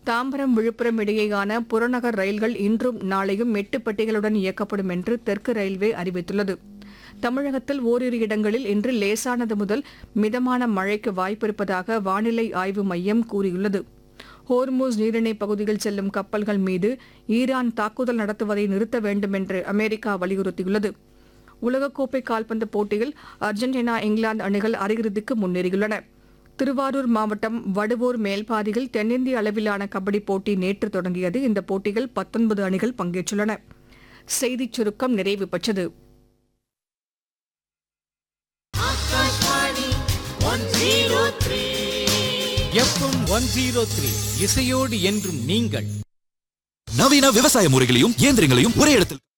தாம்பரம் விழுப்புரம் இடையேயான புறநகர் ரயில்கள் இன்றும் நாளையும் எட்டு பெட்டிகளுடன் இயக்கப்படும் என்று தெற்கு ரயில்வே அறிவித்துள்ளது தமிழகத்தில் ஓரிரு இடங்களில் இன்று லேசானது முதல் மிதமான மழைக்கு வாய்ப்பிருப்பதாக வானிலை ஆய்வு மையம் கூறியுள்ளது ஹோர்மூஸ் நீரிணை பகுதியில் செல்லும் கப்பல்கள் மீது ஈரான் தாக்குதல் நடத்துவதை நிறுத்த வேண்டும் என்று அமெரிக்கா வலியுறுத்தியுள்ளது உலகக்கோப்பை கால்பந்து போட்டியில் அர்ஜென்டினா இங்கிலாந்து அணிகள் அரையிறுதிக்கு முன்னேறியுள்ளன திருவாரூர் மாவட்டம் வடுவூர் மேல்பாதியில் தென்னிந்திய அளவிலான கபடி போட்டி நேற்று தொடங்கியது இந்த போட்டியில் 19 அணிகள் பங்கேற்றுள்ளன செய்திச் சுருக்கம் நிறைவு பெற்றது எஃப்எம் ஒன் ஜீரோ த்ரீ இசையோடு என்றும் நீங்கள் நவீன விவசாய முறைகளையும் இயந்திரங்களையும் ஒரே இடத்தில்